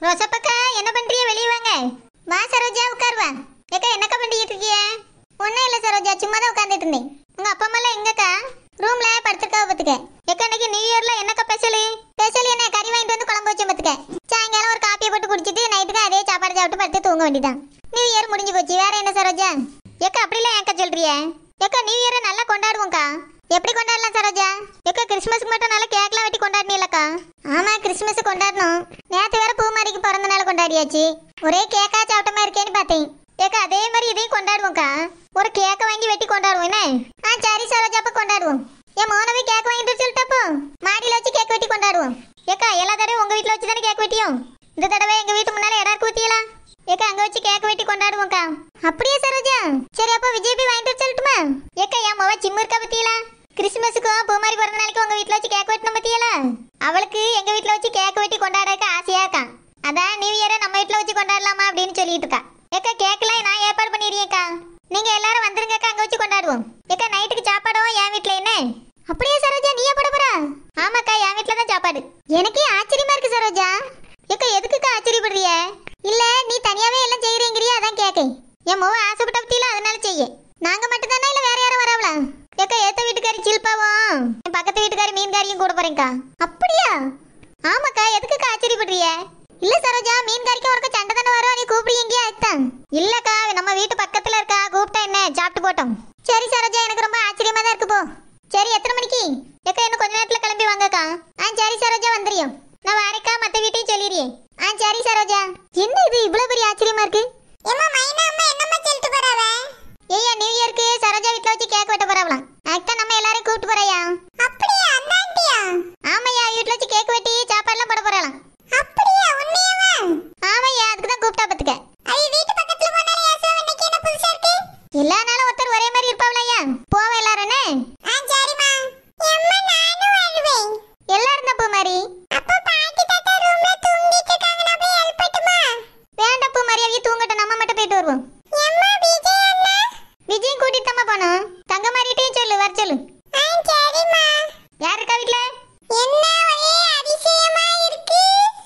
ரோசப்பக்கா என்ன பண்றிய வெளியே வாங்க வா சரோஜா உட்கார் வா ஏக்கா என்னக்கா பண்ணிட்டு இருக்கிய ஒன்றும் இல்லை சரோஜா சும்மா தான் உட்காந்துட்டு இருந்தேன் உங்க அப்பா அம்மாலாம் எங்கக்கா ரூம்ல படுத்துருக்கா பத்துக்க ஏக்கா இன்னைக்கு நியூ இயர்ல என்னக்கா ஸ்பெஷல் ஸ்பெஷல் என்ன கறி வாங்கிட்டு வந்து குழம்பு வச்சேன் பத்துக்க சாயங்காலம் ஒரு காப்பியை போட்டு குடிச்சிட்டு நைட்டுக்கு அதே சாப்பாடு சாப்பிட்டு படுத்து தூங்க வேண்டியதான் நியூ இயர் முடிஞ்சு போச்சு வேற என்ன சரோஜா ஏக்கா அப்படிலாம் ஏக்கா சொல்றிய ஏக்கா நியூ இயரை நல்லா கொண்டாடுவோம்க்கா எப்படி கொண்டாடலாம் சரோஜா ஏக்கா கிறிஸ்மஸ்க்கு மட்டும் நல்லா கேக்லாம் வெட்டி கொண்டாடினீங்களக்கா ஆமா கிறிஸ்மஸ் கொண்டாடணும் நேத்து வேற பூமாரிக்கு பிறந்த நாள் கொண்டாடியாச்சு ஒரே கேக்கா சாப்பிட்ட மாதிரி இருக்கேன்னு பார்த்தேன் ஏக்கா அதே மாதிரி இதையும் கொண்டாடுவோம்க்கா ஒரு கேக்க வாங்கி வெட்டி கொண்டாடுவோம் என்ன ஆ சரி சரோஜா அப்ப கொண்டாடுவோம் என் மோனவே கேக் வாங்கிட்டு சொல்லிட்டப்போ மாடியில வச்சு கேக் வெட்டி கொண்டாடுவோம் ஏக்கா எல்லா தடவையும் உங்க வீட்ல வச்சு தானே கேக் வெட்டியும் இந்த தடவை எங்க வீட்டு முன்னால இடம் கூத்தியலாம் ஏக்கா அங்க வச்சு கேக் வெட்டி கொண்டாடுவோம்க்கா அப்படியே சரோஜா சரி அப்போ விஜய் போய் வாங்கிட்டு வர சொல்லட்டுமா ஏக்கா என் மொவ சிம்மு இருக்கா பத்தியலா கிறிஸ்துமஸுக்கும் பூமாரி பிறந்த நாளைக்கு உங்க வீட்ல வச்சு கேக் வெட்டணும் பத்தியலா அவளுக்கு எங்க வீட்ல வச்சு கேக் வெட்டி கொண்டாடறதுக்கு ஆசையா இருக்கான் அதான் நியூ இயரை நம்ம வீட்ல வச்சு கொண்டாடலாமா அப்படின்னு சொல்லிட்டு இருக்கா ஏக்கா கேக்லாம் நான் ஏற்பாடு பண்ணிடுறேன்க்கா நீங்க எல்லாரும் வந்துருங்கக்கா அங்க வச்சு கொண்டாடுவோம் ஏக்கா நைட்டுக்கு சாப்பாடும் என் வீட்ல என்ன அப்படியே சரோஜா நீயே போட போறா ஆமாக்கா என் வீட்ல தான் சாப்பாடு எனக்கே ஆச்சரியமா இருக்கு சரோஜா ஏக்கா எதுக்குக்கா ஆச்சரியப்படுறிய இல்ல நீ தனியாவே எல்லாம் செய்யறீங்கறியா அதான் கேக்கேன் என் மொவ ஆசைப்பட்ட பத்தியில அதனால செய்ய நாங்க மட்டும் தானே இல்ல வேற யாரும் வரவளா ஏக்கா ஏத்த வீட்டுக்காரி சில்பாவும் என் பக்கத்து வீட்டுக்காரி மீன்காரியும் கூட போறேன்க்கா அப்படியா ஆமாக்கா எதுக்குக்கா ஆச்சரியப்படுறிய இல்ல சரோஜா மீன்காரிக்கும் ஒருக்க சண்டை தானே வரும் நீ கூப்பிடுங்க அதுதான் இல்லக்கா நம்ம வீட்டு பக்கத்துல இருக்கா கூப்பிட்டா என்ன சாப்பிட்டு போட்டோம் சரி சரோஜா எனக்கு ரொம்ப ஆச்சரியமா தான் இருக்கு போ சரி எத்தனை மணிக்கு ஏக்கா இன்னும் கொஞ்ச நேரத்துல கிளம்பி வாங்கக்கா ஆ சரி சரோஜா வந்துறியும் நான் வாரேக்கா மத்த வீட்டையும் சொல்லிடுறேன் ஆ சரி சரோஜா என்ன இது இவ்வளவு பெரிய ஆச்சரியமா இருக்கு ஏம்மா மைனா அம்மா என்னம்மா சொல்லிட்டு போறாவ ஏய்யா நியூ இயர்க்கு சரோஜா வீட்ல வச்சு கேக் வெட்ட போறாவலாம் அதுதான் நம்ம எல்லாரையும் கூப்பிட்டு போறையா அப்படியா அந்த ஆண்டியா ஆமாய்யா வீட்ல வச்சு கேக் வெட்டி சாப்பாடுலாம் போட போறாளாம் அப்படியா உண்மையாவா ஆமாய்யா அதுக்கு தான் கூப்பிட்டா பாத்துக்க ஐ வீட்டு பக்கத்துல போனாலே ஏசோ இன்னைக்கு என்ன புதுசா இருக்கு எல்லா நாளும் ஒருத்தர் ஒரே மாதிரி இருப்பாவளையா போவ எல்லாரும் என்ன ஆ சரிம்மா எம்மா நானும் வருவேன் எல்லாரும் தான் போ மாதிரி அப்ப பாட்டி தாத்தா ரூம்ல தூங்கிட்டு இருக்காங்க நான் போய் ஹெல்ப் பண்ணட்டுமா வேண்டாம் போ மாதிரி அவங்க தூங்கட்டும் நம்ம மட்டும் போயிட்டு வருவோம் எம்மா விஜய் அண்ணா விஜயும் கூட்டிட்டு தான் போனோம் தங்க மாதிரிட்டையும் சொல்லு வர சொல்லு ஆ சரிம்மா யார் இருக்கா வீட்ல என்ன ஒரே அதிசயமா இருக்கு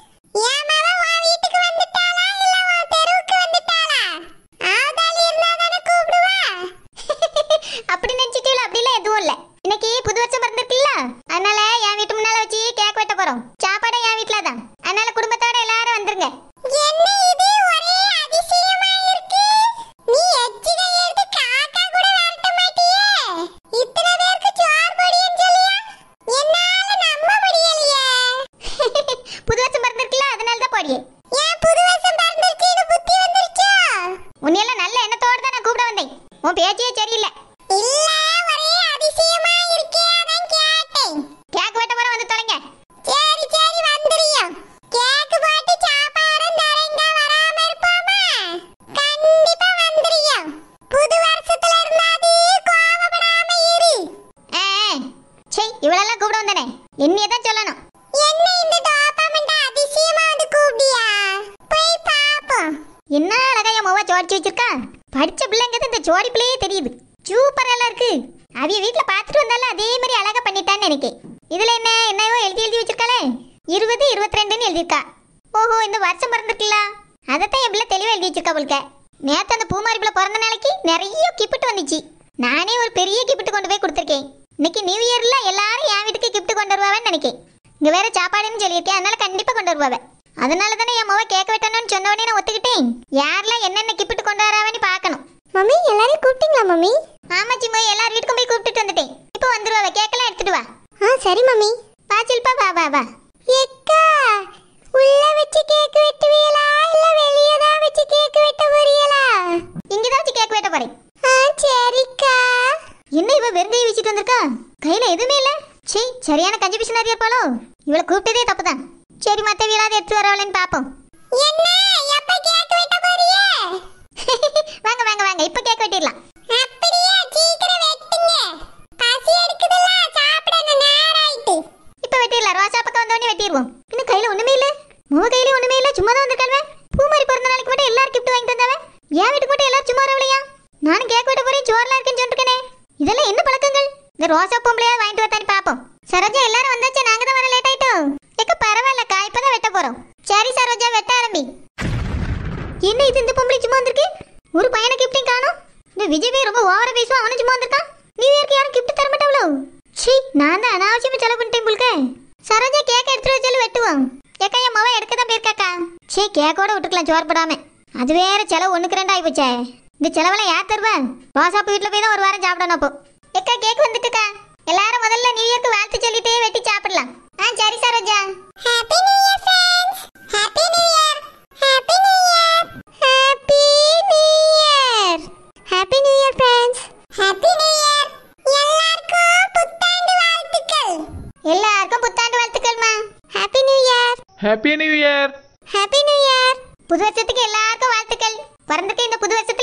என் மவ உன் வீட்டுக்கு வந்துட்டாளா இல்ல உன் தெருவுக்கு வந்துட்டாளா ஆதாளி இருந்தா தானே கூப்பிடுவா அப்படி நினைச்சிட்டு அப்படிலாம் எதுவும் இல்ல இன்னைக்கு புது வருஷம் பிறந்திருக்குல்ல அதனால என் வீட்டு முன்னால வச்சு கேக் வெட்ட போறோம் சாப்பாடு என் வீட்ல தான் அதனால குடும்பத்தோட எல்லாரும் வந்துருங்க என்ன இது ஒரே அதிசயமா இருக்கு நீ எச்சிட எடுத்து காக்கா கூட வரட்ட மாட்டியே இத்தனை பேருக்கு சோறு பொடியும் சொல்லியா என்னால நம்ப முடியலையே புது வருஷம் பிறந்திருக்குல்ல அதனால தான் போடியே ஏன் புது வருஷம் பிறந்திருக்கு இது புத்தி வந்துருச்சோ உன்னையெல்லாம் நல்ல எண்ணத்தோட தான் நான் கூப்பிட வந்தேன் உன் பேச்சே சரியில்லை இல்ல ஒரே அதிசயமா இருக்கே அதான் கேட்டேன் கேக் வெட்ட போற வந்து தொலைங்க சரி சரி வந்துறியும் கேக் போட்டு சாப்பாடும் தரேங்க வராம இருப்போமா கண்டிப்பா வந்துறியும் புது வருஷத்துல இருந்தாது கோவப்படாம இரு ஆ சே இவளெல்லாம் கூப்பிட வந்தனே என்னைய தான் சொல்லணும் என்ன இந்த டோபாமெண்ட் அதிசயமா வந்து கூப்பிடியா போய் பாப்போம் என்ன அழகா என் மொவ ஜோடிச்சு வச்சிருக்கா படிச்ச பிள்ளைங்கிறது இந்த ஜோடி பிள்ளையே தெரியுது சூப்பர் எல்லாம் இருக்கு அவிய வீட்ல பாத்துட்டு வந்தாலும் அதே மாதிரி அழகா பண்ணிட்டான்னு நினைக்கேன் இதுல என்ன என்னவோ எழுதி எழுதி வச்சிருக்காளே இருபது இருபத்தி ரெண்டுன்னு எழுதியிருக்கா ஓஹோ இந்த வருஷம் பிறந்திருக்குல்ல அதைத்தான் என் பிள்ளை தெளிவா எழுதி வச்சிருக்கா போல்க நேத்து அந்த பூமாரி பிள்ளை பிறந்த நாளைக்கு நிறைய கிஃப்ட் வந்துச்சு நானே ஒரு பெரிய கிஃப்ட் கொண்டு போய் கொடுத்துருக்கேன் இன்னைக்கு நியூ இயர்ல எல்லாரும் என் வீட்டுக்கு கிஃப்ட் கொண்டு வருவாங்கன்னு நினைக்கேன் இங்க வேற சாப்பாடுன்னு சொல்லியிருக்கேன் அதனால கண்டிப்பா கொண்டு வருவாங்க அதனால தானே என் மொவ கேட்க வெட்டணும்னு சொன்ன உடனே நான் ஒத்துக்கிட்டேன் யாரெல்லாம் என்னென்ன கிஃப்ட் கொண்டு வராவன்னு பார்க்கணும் மம்மி எல்லாரையும் கூப்பிட்டீங்களா மம்மி ஆமா சிம்மு எல்லார் வீட்டுக்கும் போய் கூப்பிட்டுட்டு வந்துட்டேன் இப்போ வந்துருவா கேக்கெல்லாம் எடுத்துட்டு வா ஆ சரி மம்மி வா சில்பா வா வா வா எக்கா உள்ள வச்சு கேக் வெட்டுவீங்களா இல்ல வெளிய தான் வச்சு கேக் வெட்ட போறீங்களா இங்க தான் வச்சு கேக் வெட்ட போறேன் ஆ சரிக்கா என்ன இவ வெறுங்கையை வச்சுட்டு வந்திருக்கா கையில எதுவுமே இல்ல சீ சரியான கஞ்சி பிசினாரி இருப்பாளோ இவளை கூப்பிட்டதே தப்புதான் சரி மத்த வீலாவது எடுத்து வரவளேன்னு பாப்போம் என்ன எப்ப கேக் வெட்ட போறியே வாங்க வாங்க வாங்க இப்ப கேக் வெட்டிடலாம் அப்படியே சீக்கிரம் வெட்டுங்க பசி எடுக்குதுல சாப்பிடணும் நேரம் ஆயிட்டு இப்ப வெட்டிடலாம் ரோசா பக்கம் வந்தோடனே வெட்டிடுவோம் இன்னும் கையில ஒண்ணுமே இல்ல முக கையில ஒண்ணுமே இல்ல சும்மா தான் வந்திருக்காள்வே பூமாரி பிறந்த நாளைக்கு மட்டும் எல்லாரும் கிஃப்ட் வாங்கிட்டு வந்தாவே என் வீட்டுக்கு மட்டும் எல்லாரும் சும்மா வரவளையா நானும் கேக் வெட்ட போறேன் சோர்லாம் இருக்குன்னு சொல்லிருக்கேனே இதெல்லாம் என்ன பழக்கங்கள் இந்த ரோசா பொம்பளையா வாங்கிட்டு வரத்தான்னு பாப்போம் சரோஜா எல்லாரும் வந்தாச்சு நாங்க தான் வர லேட் ஆயிட்டோம் ஏக்க பரவாயில்லக்கா இப்பதான் வெட்ட போறோம் சரி சரோஜா வெட்ட ஆரம்பி ஒரு பையனை கிஃப்டையும் காணும் இந்த விஜய் போய் ரொம்ப ஓவரா பேசுவான் அவனும் சும்மா வந்திருக்கான் நியூ இயர்க்கு யாரும் கிஃப்ட் தர மாட்டாவளோ சீ நான் தான் அனாவசியமா செலவு பண்ணிட்டேன் புல்க சரோஜா கேக் எடுத்துட்டு வச்சாலும் வெட்டுவோம் ஏக்கா என் மவன் எடுக்க தான் போயிருக்காக்கா சீ கேக்கோட விட்டுக்கலாம் சோறு போடாம அது வேற செலவு ஒண்ணுக்கு ரெண்டு ஆயிப்போச்சே இந்த செலவெல்லாம் யார் தருவா ரோசாப்பு வீட்டுல போய் தான் ஒரு வாரம் சாப்பிடணும் அப்போ ஏக்கா கேக் வந்துட்டுக்கா எல்லாரும் முதல்ல நியூ இயர்க்கு வாழ்த்து சொல்லிட்டே வெட்டி சாப்பிடலாம் ஆ சரி Saroja happy new year friends happy new year happy new year happy new year happy new year friends happy new year எல்லாருக்கும் புத்தாண்டு வாழ்த்துக்கள் எல்லாருக்கும் புத்தாண்டு வாழ்த்துக்கள்மா happy new year happy new year happy new year புது வருஷத்துக்கு எல்லாருக்கும் வாழ்த்துக்கள் பிறந்திருக்க இந்த புது வருஷத்துல